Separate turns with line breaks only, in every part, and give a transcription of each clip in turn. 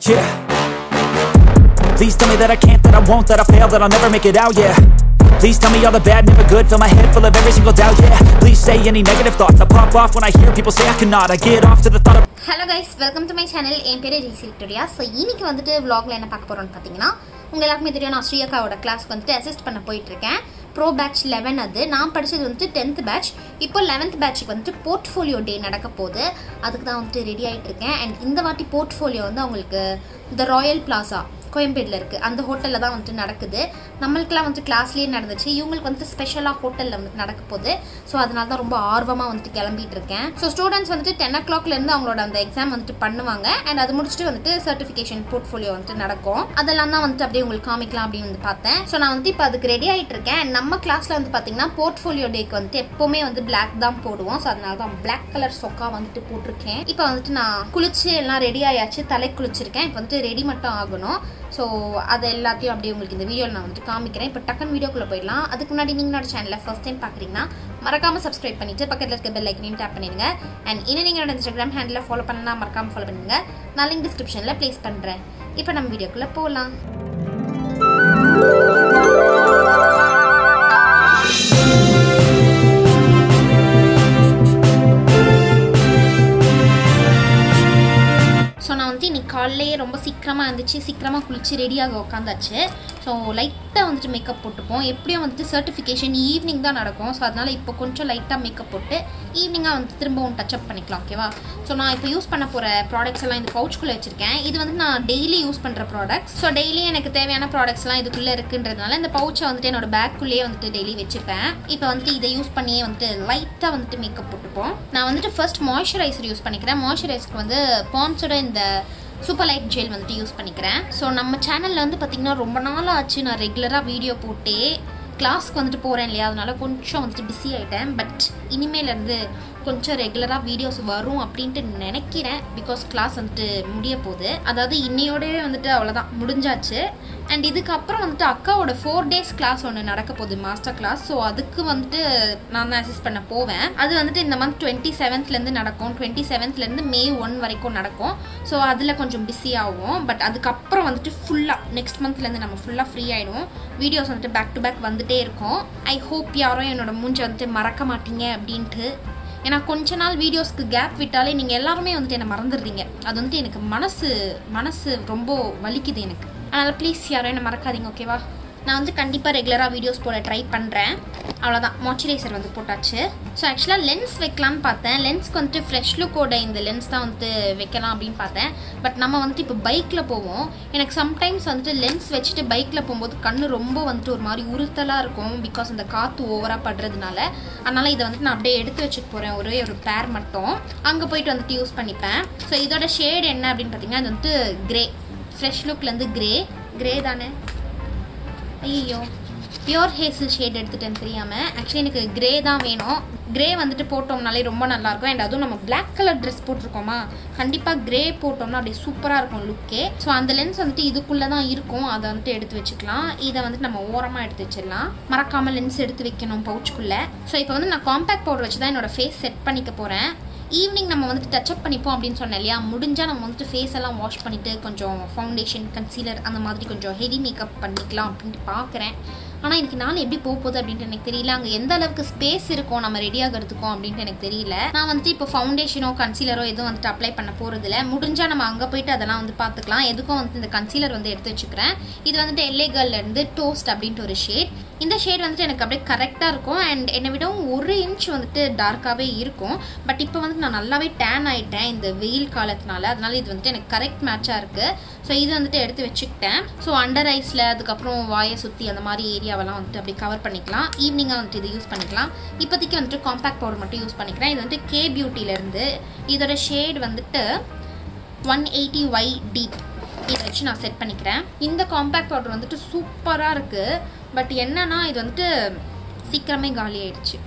Yeah. Please tell me that I can't, that I won't, that I fail, that I'll never make it out, yeah. Please tell me all the bad, never good, fill my head full of every single doubt, yeah. Please say any negative thoughts, I pop off when I hear people say I cannot. I get off to the thought of
hello guys welcome to my channel என் பேர் Jaisy Victoria so இன்னைக்கு வந்துட்டு vlogல என்ன பார்க்க போகிறோம்னு பார்த்தீங்கன்னா உங்கள் எல்லாருக்குமே தெரியும் நான் ஸ்ரீயக்காவோட கிளாஸ்க்கு வந்துட்டு அசிஸ்ட் பண்ண போயிட்டுருக்கேன் ப்ரோ பேட்ச் லெவன் அது நான் படித்தது வந்துட்டு டென்த் பேட்ச் இப்போ லெவன்த் பேட்ச்சுக்கு வந்துட்டு போர்ட்ஃபோலியோ டே நடக்க போகுது அதுக்கு தான் வந்துட்டு ரெடி ஆகிட்டு இருக்கேன் அண்ட் இந்த வாட்டி போர்ட்ஃபோலியோ வந்து அவங்களுக்கு த ராயல் பிளாசா கோயம்பேடில் இருக்குது அந்த ஹோட்டலில் தான் வந்துட்டு நடக்குது நம்மளுக்குலாம் வந்துட்டு கிளாஸ்லேயே நடந்துச்சு இவங்களுக்கு வந்துட்டு ஸ்பெஷலாக ஹோட்டலில் வந்துட்டு நடக்க போகுது ஸோ அதனால தான் ரொம்ப ஆர்வமாக வந்துட்டு கிளம்பிட்டு இருக்கேன் ஸோ ஸ்டூடெண்ட்ஸ் வந்துட்டு டென் ஓ கிளாக்லேருந்து அவங்களோட அந்த எக்ஸாம் வந்துட்டு பண்ணுவாங்க அண்ட் அது முடிச்சுட்டு வந்துட்டு சர்டிஃபிகேஷன் போர்ட்ஃபோலியோ வந்துட்டு நடக்கும் அதெல்லாம் தான் வந்துட்டு அப்படியே உங்களுக்கு காமிக்கலாம் அப்படின்னு வந்து பார்த்தேன் ஸோ நான் வந்துட்டு இப்போ அதுக்கு ரெடி ஆகிட்டு இருக்கேன் And நம்ம கிளாஸில் வந்து பார்த்தீங்கன்னா போர்ட்ஃபோலியோ டேக்கு வந்துட்டு எப்போவுமே வந்து பிளாக் தான் போடுவோம் ஸோ அதனால தான் பிளாக் கலர் சொக்கா வந்துட்டு போட்டிருக்கேன் இப்போ வந்துட்டு நான் குளிச்சு எல்லாம் ரெடி ஆயாச்சு தலை குளிச்சிருக்கேன் இப்போ வந்துட்டு ரெடி மட்டும் ஆகணும் ஸோ அது எல்லாத்தையும் அப்படியே உங்களுக்கு இந்த வீடியோவில் நான் வந்துட்டு காமிக்கிறேன் இப்போ டக்குன்னு வீடியோக்குள்ளே போயிடலாம் அதுக்கு முன்னாடி நீங்களோட சேனலை ஃபஸ்ட் டைம் பார்க்குறீங்கன்னா மறக்காமல் சப்ஸ்கிரைப் பண்ணிட்டு பக்கத்தில் இருக்க பெல் ஐக்கனையும் டேப் பண்ணிடுங்க அண்ட் இன்னும் நீங்களோட இன்ஸ்டாகிராம் ஹேண்டில் ஃபாலோ பண்ணலாம் மறக்காமல் ஃபாலோ பண்ணுங்க நான் லிங்க் டிஸ்கிரிப்ஷனில் ப்ளேஸ் பண்ணுறேன் இப்போ நம்ம வீடியோக்குள்ளே போகலாம் ஸோ நான் வந்து இன்னைக்கு காலையிலேயே ரொம்ப சீக்கிரமாக இருந்துச்சு சீக்கிரமாக குளிச்சு ரெடியாக உட்காந்தாச்சு ஸோ லைட்டாக வந்துட்டு மேக்கப் போட்டுப்போம் எப்படியும் வந்துட்டு சர்டிஃபிகேஷன் ஈவினிங் தான் நடக்கும் ஸோ அதனால் இப்போ கொஞ்சம் லைட்டாக மேக்கப் போட்டு ஈவினிங்காக வந்து திரும்பவும் டச்சப் பண்ணிக்கலாம் ஓகேவா ஸோ நான் இப்போ யூஸ் பண்ண போகிற ப்ராடக்ட்ஸ் எல்லாம் இந்த பவுச்சுக்குள்ளே வச்சுருக்கேன் இது வந்து நான் டெய்லி யூஸ் பண்ணுற ப்ராடக்ட்ஸ் ஸோ டெய்லி எனக்கு தேவையான ப்ராடக்ட்ஸ்லாம் இதுக்குள்ளே இருக்குன்றதுனால இந்த பவுச்சை வந்துட்டு என்னோட பேக்குள்ளேயே வந்துட்டு டெய்லி வச்சுப்பேன் இப்போ வந்துட்டு இதை யூஸ் பண்ணியே வந்துட்டு லைட்டாக வந்துட்டு மேக்கப் போட்டுப்போம் நான் வந்துட்டு ஃபர்ஸ்ட் மாய்ஸ்சரைசர் யூஸ் பண்ணிக்கிறேன் மாய்ஸ்சரைசருக்கு வந்து பான்ஸோட இந்த சூப்பர் லைட் ஜெல் வந்துட்டு யூஸ் பண்ணிக்கிறேன் ஸோ நம்ம சேனலில் வந்து பார்த்திங்கன்னா ரொம்ப நாள் ஆச்சு நான் ரெகுலராக வீடியோ போட்டே கிளாஸ்க்கு வந்துட்டு போகிறேன் இல்லையா அதனால கொஞ்சம் வந்துட்டு பிஸி ஆகிட்டேன் பட் இனிமேலேருந்து கொஞ்சம் ரெகுலராக வீடியோஸ் வரும் அப்படின்ட்டு நினைக்கிறேன் பிகாஸ் கிளாஸ் வந்துட்டு முடிய போகுது அதாவது இன்னையோடவே வந்துட்டு அவ்வளோதான் முடிஞ்சாச்சு அண்ட் இதுக்கப்புறம் வந்துட்டு அக்காவோட ஃபோர் டேஸ் கிளாஸ் ஒன்று நடக்க போகுது மாஸ்டர் கிளாஸ் ஸோ அதுக்கு வந்துட்டு நான் தான் அசிஸ்ட் பண்ண போவேன் அது வந்துட்டு இந்த மந்த் டுவெண்ட்டி செவன்த்லேருந்து நடக்கும் டுவெண்ட்டி செவன்த்லேருந்து மே ஒன் வரைக்கும் நடக்கும் ஸோ அதில் கொஞ்சம் பிஸி ஆகும் பட் அதுக்கப்புறம் வந்துட்டு ஃபுல்லாக நெக்ஸ்ட் மந்த்லேருந்து நம்ம ஃபுல்லாக ஃப்ரீ ஆகிடும் வீடியோஸ் வந்துட்டு பேக் டு பேக் வந்துட்டே இருக்கும் ஐ ஹோப் யாரும் என்னோட மூஞ்சை வந்துட்டு மறக்க மாட்டீங்க அப்படின்ட்டு ஏன்னா கொஞ்ச நாள் வீடியோஸ்க்கு கேப் விட்டாலே நீங்கள் எல்லாருமே வந்துட்டு என்னை மறந்துடுறீங்க அது வந்துட்டு எனக்கு மனசு மனசு ரொம்ப வலிக்குது எனக்கு அதனால் ப்ளீஸ் யாரும் என்னை மறக்காதீங்க ஓகேவா நான் வந்து கண்டிப்பாக ரெகுலராக வீடியோஸ் போட ட்ரை பண்ணுறேன் அவ்வளோதான் மாய்ச்சரைசர் வந்து போட்டாச்சு ஸோ ஆக்சுவலாக லென்ஸ் வைக்கலான்னு பார்த்தேன் லென்ஸ்க்கு வந்துட்டு ஃப்ரெஷ் லுக்கோட இந்த லென்ஸ் தான் வந்துட்டு வைக்கலாம் அப்படின்னு பார்த்தேன் பட் நம்ம வந்துட்டு இப்போ பைக்கில் போவோம் எனக்கு சம்டைம்ஸ் வந்துட்டு லென்ஸ் வச்சுட்டு பைக்கில் போகும்போது கண்ணு ரொம்ப வந்துட்டு ஒரு மாதிரி உறுத்தலாக இருக்கும் பிகாஸ் அந்த காற்று ஓவராக படுறதுனால அதனால் இதை வந்துட்டு நான் அப்படியே எடுத்து வச்சுட்டு போகிறேன் ஒரே ஒரு பேர் மட்டும் அங்கே போயிட்டு வந்துட்டு யூஸ் பண்ணிப்பேன் ஸோ இதோட ஷேட் என்ன அப்படின்னு பார்த்தீங்கன்னா இது வந்துட்டு கிரே ஃப்ரெஷ் லுக்லேருந்து கிரே கிரே தானே ஐயோ பியோர் ஹேசல் ஷேட் எடுத்துட்டேன் தெரியாமல் ஆக்சுவலி எனக்கு கிரே தான் வேணும் கிரே வந்துட்டு போட்டோம்னாலே ரொம்ப நல்லாயிருக்கும் அண்ட் அதுவும் நம்ம Black கலர் ட்ரெஸ் போட்டிருக்கோமா கண்டிப்பாக கிரே போட்டோம்னா அப்படியே சூப்பராக இருக்கும் லுக்கே ஸோ அந்த லென்ஸ் வந்துட்டு இதுக்குள்ளே தான் இருக்கும் அதை வந்துட்டு எடுத்து வச்சுக்கலாம் இதை வந்துட்டு நம்ம ஓரமாக எடுத்து வச்சிடலாம் மறக்காமல் லென்ஸ் எடுத்து வைக்கணும் பவுச்சுக்குள்ளே ஸோ இப்போ வந்து நான் காம்பேக்ட் பவுடர் வச்சு தான் என்னோட ஃபேஸ் செட் பண்ணிக்க போகிறேன் ஈவினிங் நம்ம வந்துட்டு டச்சப் பண்ணிப்போம் அப்படின்னு சொன்னேன் இல்லையா முடிஞ்சால் நம்ம வந்துட்டு ஃபேஸ் எல்லாம் வாஷ் பண்ணிவிட்டு கொஞ்சம் ஃபவுண்டேஷன் கன்சீலர் அந்த மாதிரி கொஞ்சம் ஹெவி மேக்கப் பண்ணிக்கலாம் அப்படின்ட்டு பார்க்குறேன் ஆனால் எனக்கு நாள் எப்படி போக போகுது அப்படின்ட்டு எனக்கு தெரியல அங்கே எந்த அளவுக்கு ஸ்பேஸ் இருக்கும் நம்ம ரெடி ஆகிறதுக்கும் அப்படின்ட்டு எனக்கு தெரியல நான் வந்துட்டு இப்போ ஃபவுண்டேஷனோ கன்சீலரோ எதுவும் வந்துட்டு அப்ளை பண்ண போகிறதில்ல முடிஞ்சால் நம்ம அங்கே போயிட்டு அதெல்லாம் வந்து பார்த்துக்கலாம் எதுக்கும் வந்துட்டு இந்த கன்சீலர் வந்து எடுத்து வச்சுக்கிறேன் இது வந்துட்டு எல்ஏ இருந்து டோஸ்ட் அப்படின்ட்டு ஒரு ஷேட் இந்த ஷேட் வந்துட்டு எனக்கு அப்படியே கரெக்டாக இருக்கும் அண்ட் என்னை விடவும் ஒரு இன்ச் வந்துட்டு டார்க்காகவே இருக்கும் பட் இப்போ வந்துட்டு நான் நல்லாவே டேன் ஆகிட்டேன் இந்த வெயில் காலத்தினால அதனால இது வந்துட்டு எனக்கு கரெக்ட் மேட்சாக இருக்குது ஸோ இது வந்துட்டு எடுத்து வச்சுக்கிட்டேன் ஸோ அண்டர் ஐஸில் அதுக்கப்புறம் வாயை சுற்றி அந்த மாதிரி ஏரியாவெல்லாம் வந்துட்டு அப்படி கவர் பண்ணிக்கலாம் ஈவினிங்காக வந்துட்டு இது யூஸ் பண்ணிக்கலாம் இப்போதைக்கு வந்துட்டு காம்பேக்ட் பவுடர் மட்டும் யூஸ் பண்ணிக்கிறேன் இது வந்துட்டு கே பியூட்டிலேருந்து இதோட ஷேட் வந்துட்டு ஒன் எயிட்டி ஒய் டீப் இதை வச்சு நான் செட் பண்ணிக்கிறேன் இந்த காம்பேக்ட் பவுடர் வந்துட்டு சூப்பராக இருக்குது பட் என்னன்னா இது வந்துட்டு சீக்கிரமே காலி ஆயிடுச்சு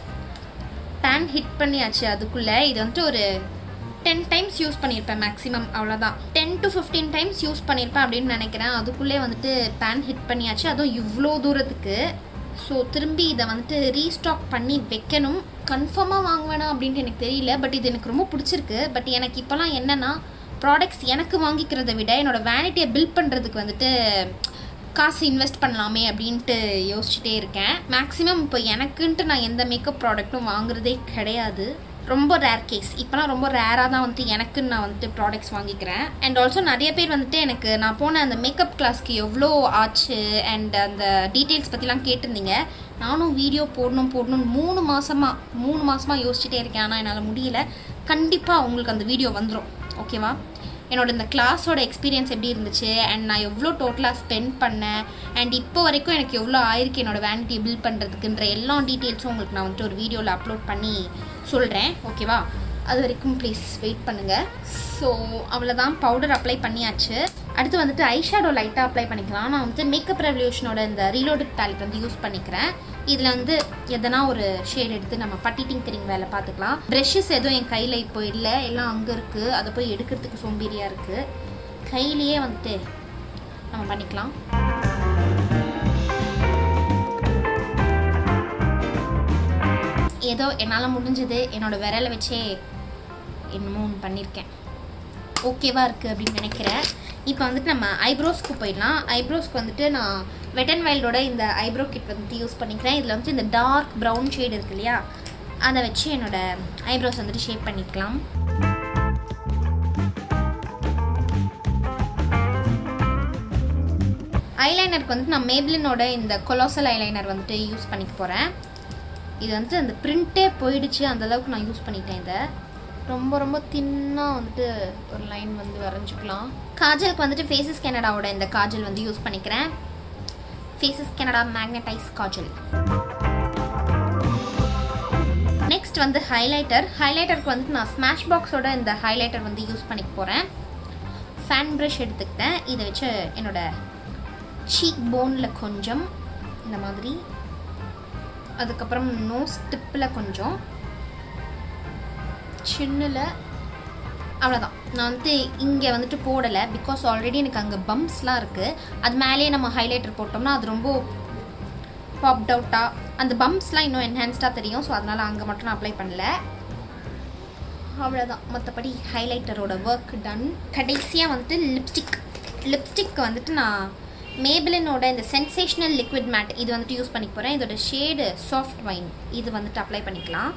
டேன் ஹிட் பண்ணியாச்சு அதுக்குள்ளே இது வந்துட்டு ஒரு டென் டைம்ஸ் யூஸ் பண்ணியிருப்பேன் மேக்ஸிமம் அவ்வளோதான் ten to fifteen times use பண்ணியிருப்பேன் அப்படின்னு நினைக்கிறேன் அதுக்குள்ளே வந்துட்டு பேன் ஹிட் பண்ணியாச்சு அதுவும் இவ்வளோ தூரத்துக்கு ஸோ திரும்பி இதை வந்துட்டு ரீஸ்டாக் பண்ணி வைக்கணும் கன்ஃபார்மாக வாங்குவேனா அப்படின்ட்டு எனக்கு தெரியல பட் இது எனக்கு ரொம்ப பிடிச்சிருக்கு பட் எனக்கு இப்போலாம் என்னென்னா ப்ராடக்ட்ஸ் எனக்கு வாங்கிக்கிறத விட என்னோடய வேனிட்டியை பில்ட் பண்ணுறதுக்கு வந்துட்டு காசு இன்வெஸ்ட் பண்ணலாமே அப்படின்ட்டு யோசிச்சுட்டே இருக்கேன் மேக்ஸிமம் இப்போ எனக்குன்ட்டு நான் எந்த மேக்கப் ப்ராடக்ட்டும் வாங்குறதே கிடையாது ரொம்ப ரேர் கேஸ் இப்போலாம் ரொம்ப ரேராக தான் வந்துட்டு எனக்குன்னு நான் வந்துட்டு ப்ராடக்ட்ஸ் வாங்கிக்கிறேன் அண்ட் ஆல்சோ நிறைய பேர் வந்துட்டு எனக்கு நான் போன அந்த மேக்கப் கிளாஸ்க்கு எவ்வளோ ஆச்சு அண்ட் அந்த டீட்டெயில்ஸ் பற்றிலாம் கேட்டிருந்தீங்க நானும் வீடியோ போடணும் போடணும் மூணு மாதமாக மூணு மாதமாக யோசிச்சுட்டே இருக்கேன் ஆனால் என்னால் முடியல கண்டிப்பாக உங்களுக்கு அந்த வீடியோ வந்துடும் ஓகேவா என்னோட இந்த கிளாஸோட எக்ஸ்பீரியன்ஸ் எப்படி இருந்துச்சு அண்ட் நான் எவ்வளோ டோட்டலாக ஸ்பெண்ட் பண்ணேன் அண்ட் இப்போ வரைக்கும் எனக்கு எவ்வளோ ஆயிருக்கு என்னோட வேனிட்டி பில்ட் பண்ணுறதுக்குன்ற எல்லா டீட்டெயில்ஸும் உங்களுக்கு நான் வந்துட்டு ஒரு வீடியோவில் அப்லோட் பண்ணி சொல்கிறேன் ஓகேவா அது வரைக்கும் ப்ளீஸ் வெயிட் பண்ணுங்கள் ஸோ அவ்வளோதான் பவுடர் அப்ளை பண்ணியாச்சு அடுத்து வந்துட்டு ஐஷேடோ லைட்டாக அப்ளை பண்ணிக்கலாம் நான் வந்துட்டு மேக்கப் ரெவல்யூஷனோட இந்த ரீலோடட் பேலட் வந்து யூஸ் பண்ணிக்கிறேன் இதில் வந்து எதனா ஒரு ஷேட் எடுத்து நம்ம பட்டி டிங்கரிங் வேலை பார்த்துக்கலாம் ப்ரெஷ்ஷஸ் எதுவும் என் கையில் இப்போ இல்லை எல்லாம் அங்கே இருக்குது அதை போய் எடுக்கிறதுக்கு சோம்பேறியாக இருக்குது கையிலேயே வந்துட்டு நம்ம பண்ணிக்கலாம் ஏதோ என்னால் முடிஞ்சது என்னோட விரலை வச்சே என்னமோ ஒன்று பண்ணியிருக்கேன் ஓகேவா இருக்குது அப்படின்னு நினைக்கிறேன் இப்போ வந்துட்டு நம்ம ஐப்ரோஸ்க்கு போயிடலாம் ஐப்ரோஸ்க்கு வந்துட்டு நான் வெட் அண்ட் வைல்டோட இந்த ஐப்ரோ கிட் வந்துட்டு யூஸ் பண்ணிக்கிறேன் இதில் வந்துட்டு இந்த டார்க் ப்ரௌன் ஷேட் இருக்கு இல்லையா அதை வச்சு என்னோட ஐப்ரோஸ் வந்துட்டு ஷேப் பண்ணிக்கலாம் ஐலைனருக்கு வந்துட்டு நான் மேப்ளினோட இந்த கொலோசல் ஐலைனர் வந்துட்டு யூஸ் பண்ணிக்க போகிறேன் இது வந்துட்டு அந்த பிரிண்ட்டே போயிடுச்சு அந்த அளவுக்கு நான் யூஸ் பண்ணிட்டேன் இதை ரொம்ப ரொம்ப தின்னாக வந்துட்டு ஒரு லைன் வந்து வரைஞ்சிக்கலாம் காஜலுக்கு வந்துட்டு ஃபேஸஸ் கனடாவோட இந்த காஜல் வந்து யூஸ் பண்ணிக்கிறேன் Faces Canada magnetize kajal next வந்து ஹைலைட்டர் ஹைலைட்டருக்கு வந்துட்டு நான் ஸ்மாஷ் பாக்ஸோட இந்த ஹைலைட்டர் வந்து யூஸ் பண்ணிக்க போகிறேன் ஃபேன் ப்ரஷ் எடுத்துக்கிட்டேன் இதை வச்சு என்னோட சீக் போனில் கொஞ்சம் இந்த மாதிரி அதுக்கப்புறம் நோஸ் டிப்பில் கொஞ்சம் சின்னில் அவ்வளோதான் நான் வந்துட்டு இங்கே வந்துட்டு போடலை பிகாஸ் ஆல்ரெடி எனக்கு அங்கே பம்ப்ஸ்லாம் இருக்குது அது மேலேயே நம்ம ஹைலைட்டர் போட்டோம்னா அது ரொம்ப பாப்ட் அவுட்டாக அந்த பம்ப்ஸ்லாம் இன்னும் என்ஹான்ஸ்டாக தெரியும் ஸோ அதனால் அங்கே மட்டும் நான் அப்ளை பண்ணல அவ்வளோதான் மற்றபடி ஹைலைட்டரோட ஒர்க் டன் கடைசியாக வந்துட்டு லிப்ஸ்டிக் லிப்ஸ்டிக் வந்துட்டு நான் மேபிளினோட இந்த சென்சேஷனல் லிக்விட் மேட் இது வந்துட்டு யூஸ் பண்ணிக்க போகிறேன் இதோட ஷேடு சாஃப்ட் வைன் இது வந்துட்டு அப்ளை பண்ணிக்கலாம்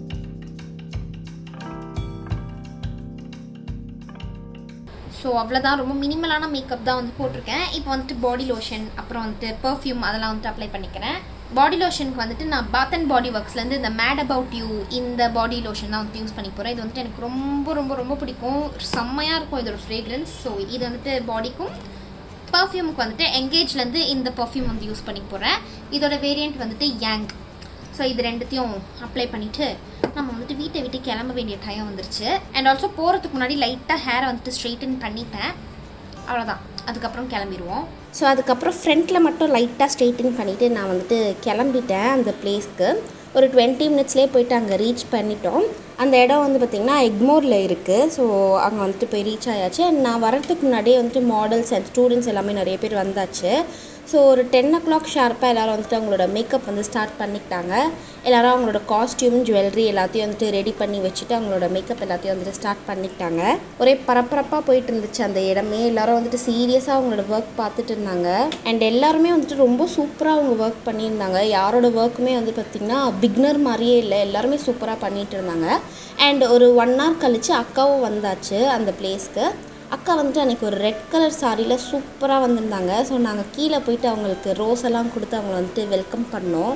ஸோ அவ்வளோதான் ரொம்ப மினிமலான மேக்கப் தான் வந்து போட்டிருக்கேன் இப்போ வந்துட்டு பாடி லோஷன் அப்புறம் வந்துட்டு பர்ஃப்யூம் அதெல்லாம் வந்துட்டு அப்ளை பண்ணிக்கிறேன் பாடி லோஷனுக்கு வந்துட்டு நான் பாத் அண்ட் பாடி ஒர்க்ஸ்லேருந்து இந்த மேட் அபவுட் யூ இந்த பாடி லோஷன் தான் வந்துட்டு யூஸ் பண்ணி போகிறேன் இது வந்துட்டு எனக்கு ரொம்ப ரொம்ப ரொம்ப பிடிக்கும் செம்மையாக இருக்கும் இதோட ஃப்ரேக்ரன்ஸ் ஸோ இது வந்துட்டு பாடிக்கும் பர்ஃப்யூமுக்கு வந்துட்டு எங்கேஜ்லேருந்து இந்த பர்ஃப்யூம் வந்து யூஸ் பண்ணி போகிறேன் இதோட வேரியண்ட் வந்துட்டு யாங் ஸோ இது ரெண்டுத்தையும் அப்ளை பண்ணிவிட்டு நம்ம வந்துட்டு வீட்டை விட்டு கிளம்ப வேண்டிய டைம் வந்துருச்சு அண்ட் ஆல்சோ போகிறதுக்கு முன்னாடி லைட்டாக ஹேரை வந்துட்டு ஸ்ட்ரெயிட்டன் பண்ணிட்டேன் அவ்வளோதான் அதுக்கப்புறம் கிளம்பிடுவோம்
ஸோ அதுக்கப்புறம் ஃப்ரண்ட்டில் மட்டும் லைட்டாக ஸ்ட்ரெயிட்டன் பண்ணிவிட்டு நான் வந்துட்டு கிளம்பிட்டேன் அந்த பிளேஸ்க்கு ஒரு டுவெண்ட்டி மினிட்ஸ்லேயே போயிட்டு அங்கே ரீச் பண்ணிட்டோம் அந்த இடம் வந்து பார்த்திங்கன்னா எக்மோரில் இருக்குது ஸோ அங்கே வந்துட்டு போய் ரீச் ஆயாச்சு And நான் வரதுக்கு முன்னாடியே வந்துட்டு மாடல்ஸ் அண்ட் ஸ்டூடெண்ட்ஸ் எல்லாமே நிறைய பேர் வந்தாச்சு ஸோ ஒரு டென் ஓ கிளாக் ஷார்ப்பாக எல்லோரும் வந்துட்டு அவங்களோட மேக்கப் வந்து ஸ்டார்ட் பண்ணிக்கிட்டாங்க எல்லோரும் அவங்களோட காஸ்டியூம் ஜுவல்லரி எல்லாத்தையும் வந்துட்டு ரெடி பண்ணி வச்சுட்டு அவங்களோட மேக்கப் எல்லாத்தையும் வந்துட்டு ஸ்டார்ட் பண்ணிக்கிட்டாங்க ஒரே பரபரப்பாக போயிட்டு இருந்துச்சு அந்த இடமே எல்லாரும் வந்துட்டு சீரியஸாக அவங்களோட ஒர்க் பார்த்துட்டு இருந்தாங்க அண்ட் எல்லாருமே வந்துட்டு ரொம்ப சூப்பராக அவங்க ஒர்க் பண்ணியிருந்தாங்க யாரோட ஒர்க்குமே வந்து பார்த்திங்கன்னா பிக்னர் மாதிரியே இல்லை எல்லாருமே சூப்பராக பண்ணிட்டு இருந்தாங்க அண்ட் ஒரு ஒன் ஹவர் கழித்து அக்காவும் வந்தாச்சு அந்த பிளேஸ்க்கு அக்கா வந்துட்டு அன்றைக்கி ஒரு ரெட் கலர் சாரியில் சூப்பராக வந்திருந்தாங்க ஸோ நாங்கள் கீழே போயிட்டு அவங்களுக்கு ரோஸ் எல்லாம் கொடுத்து அவங்கள வந்துட்டு வெல்கம் பண்ணோம்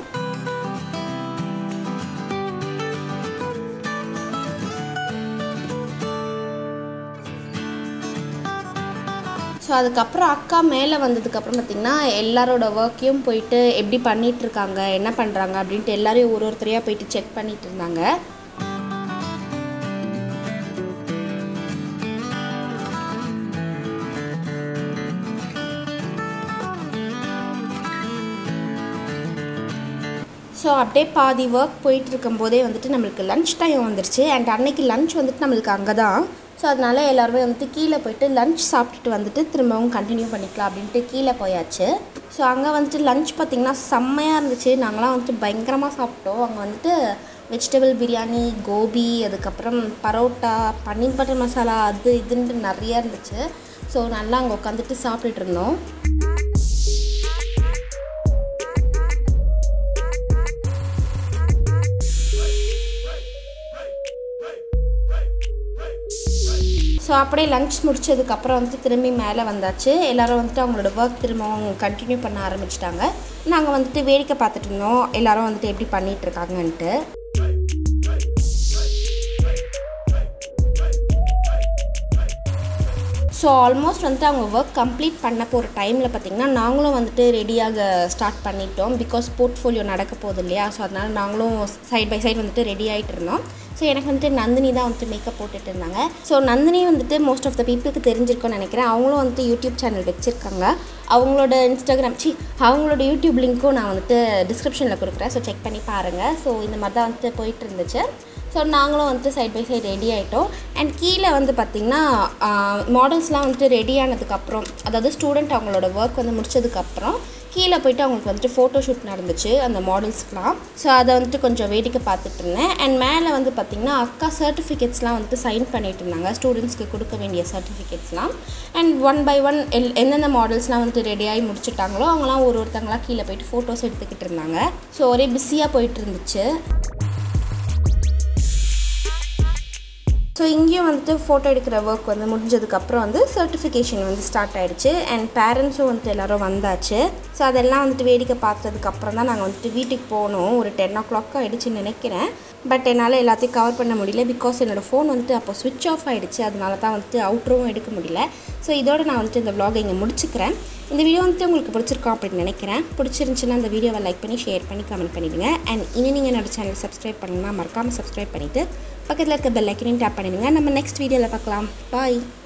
ஸோ அதுக்கப்புறம் அக்கா மேலே வந்ததுக்கப்புறம் பார்த்திங்கன்னா எல்லாரோட ஒர்க்கையும் போயிட்டு எப்படி பண்ணிட்டு இருக்காங்க என்ன பண்ணுறாங்க அப்படின்ட்டு எல்லாரையும் ஒரு ஒருத்தரையாக போயிட்டு செக் பண்ணிட்டு இருந்தாங்க ஸோ அப்படியே பாதி ஒர்க் போயிட்டு இருக்கும்போதே வந்துட்டு நம்மளுக்கு லன்ச் டைம் வந்துருச்சு அண்ட் அன்னைக்கு லன்ச் வந்துட்டு நம்மளுக்கு அங்கே தான் ஸோ அதனால எல்லாருமே வந்துட்டு கீழே போயிட்டு லன்ச் சாப்பிட்டுட்டு வந்துட்டு திரும்பவும் கண்டினியூ பண்ணிக்கலாம் அப்படின்ட்டு கீழே போயாச்சு ஸோ அங்கே வந்துட்டு லன்ச் பார்த்திங்கன்னா செம்மையாக இருந்துச்சு நாங்களாம் வந்துட்டு பயங்கரமாக சாப்பிட்டோம் அங்கே வந்துட்டு வெஜிடபிள் பிரியாணி கோபி அதுக்கப்புறம் பரோட்டா பன்னீர் பட்டர் மசாலா அது இதுன்ட்டு நிறையா இருந்துச்சு ஸோ நல்லா அங்கே உட்காந்துட்டு சாப்பிட்டுட்டு இருந்தோம் ஸோ அப்படியே லஞ்ச் முடிச்சதுக்கப்புறம் வந்துட்டு திரும்பி மேலே வந்தாச்சு எல்லோரும் வந்துட்டு அவங்களோட ஒர்க் திரும்ப அவங்க கண்டினியூ பண்ண ஆரம்பிச்சிட்டாங்க நாங்கள் வந்துட்டு வேடிக்கை பார்த்துட்டு இருந்தோம் எல்லோரும் வந்துட்டு எப்படி பண்ணிட்டு இருக்காங்கன்ட்டு ஸோ ஆல்மோஸ்ட் வந்துட்டு அவங்க ஒர்க் கம்ப்ளீட் பண்ண போகிற டைமில் பார்த்திங்கன்னா நாங்களும் வந்துட்டு ரெடியாக ஸ்டார்ட் பண்ணிட்டோம் பிகாஸ் போர்ட்ஃபோலியோ நடக்க போகுது இல்லையா ஸோ அதனால் நாங்களும் சைட் பை சைடு வந்துட்டு ரெடி ஆகிட்டு இருந்தோம் ஸோ எனக்கு வந்துட்டு நந்தினி தான் வந்துட்டு மேக்கப் போட்டுட்டு இருந்தாங்க ஸோ நந்தினி வந்துட்டு மோஸ்ட் ஆஃப் த பீப்புளுக்கு தெரிஞ்சிருக்கும்னு நினைக்கிறேன் அவங்களும் வந்துட்டு யூடியூப் சேனல் வச்சுருக்காங்க அவங்களோட இன்ஸ்டாகிராம் சி அவங்களோட யூடியூப் லிங்க்கும் நான் வந்துட்டு டிஸ்கிரிப்ஷனில் கொடுக்குறேன் ஸோ செக் பண்ணி பாருங்கள் ஸோ இந்த மாதிரி தான் வந்துட்டு போயிட்டு இருந்துச்சு ஸோ நாங்களும் வந்துட்டு சைட் பை சைடு ரெடி ஆகிட்டோம் அண்ட் கீழே வந்து பார்த்திங்கன்னா மாடல்ஸ்லாம் வந்துட்டு ரெடி ஆனதுக்கப்புறம் அதாவது ஸ்டூடெண்ட் அவங்களோட ஒர்க் வந்து முடிச்சதுக்கப்புறம் கீழே போயிட்டு அவங்களுக்கு வந்துட்டு ஃபோட்டோ ஷூட் நடந்துச்சு அந்த மாடல்ஸ்க்குலாம் ஸோ அதை வந்துட்டு கொஞ்சம் வேடிக்கை பார்த்துட்டு இருந்தேன் அண்ட் மேலே வந்து பார்த்திங்கன்னா அக்கா சர்டிஃபிகேட்ஸ்லாம் வந்துட்டு சைன் பண்ணிட்டு இருந்தாங்க ஸ்டூடெண்ட்ஸ்க்கு கொடுக்க வேண்டிய சர்டிஃபிகேட்ஸ்லாம் and one by one L எந்தெந்த மாடல்ஸ்லாம் வந்துட்டு ரெடியாகி முடிச்சுட்டாங்களோ அவங்களாம் ஒரு ஒருத்தங்களாம் கீழே போயிட்டு ஃபோட்டோஸ் எடுத்துக்கிட்டு இருந்தாங்க ஸோ ஒரே பிஸியாக போயிட்டு இருந்துச்சு ஸோ இங்கேயும் வந்துட்டு ஃபோட்டோ எடுக்கிற ஒர்க் வந்து முடிஞ்சதுக்கப்புறம் வந்து சர்டிஃபிகேஷன் வந்து ஸ்டார்ட் ஆகிடுச்சு அண்ட் பேரண்ட்ஸும் வந்துட்டு எல்லோரும் வந்தாச்சு ஸோ அதெல்லாம் வந்துட்டு வேடிக்கை பார்த்ததுக்கப்புறம் தான் நாங்கள் வந்துட்டு வீட்டுக்கு போகணும் ஒரு டென் ஓ கிளாக் ஆகிடுச்சின்னு நினைக்கிறேன் பட் என்னால் எல்லாத்தையும் கவர் பண்ண முடியல பிகாஸ் என்னோடய ஃபோன் வந்துட்டு அப்போ ஸ்விட்ச் ஆஃப் ஆகிடுச்சு அதனால தான் வந்துட்டு அவுட்ரும் எடுக்க முடியல ஸோ இதோட நான் வந்துட்டு இந்த vlog இங்கே முடிச்சுக்கிறேன் இந்த வீடியோ வந்துட்டு உங்களுக்கு பிடிச்சிருக்கோம் அப்படின்னு நினைக்கிறேன் பிடிச்சிருந்துச்சுன்னா இந்த வீடியோவை லைக் பண்ணி ஷேர் பண்ணி கமெண்ட் பண்ணிடுங்க அண்ட் இனி நீங்கள் என்னோட சேனல் சப்ஸ்கிரைப் பண்ணணும்னா மறக்காமல் சப்ஸ்கிரைப் பண்ணிவிட்டு பக்கத்தில் இருக்க பெல் ஐக்கனையும் டேப் பண்ணிடுங்க நம்ம நெக்ஸ்ட் வீடியோவில் பார்க்கலாம் பாய்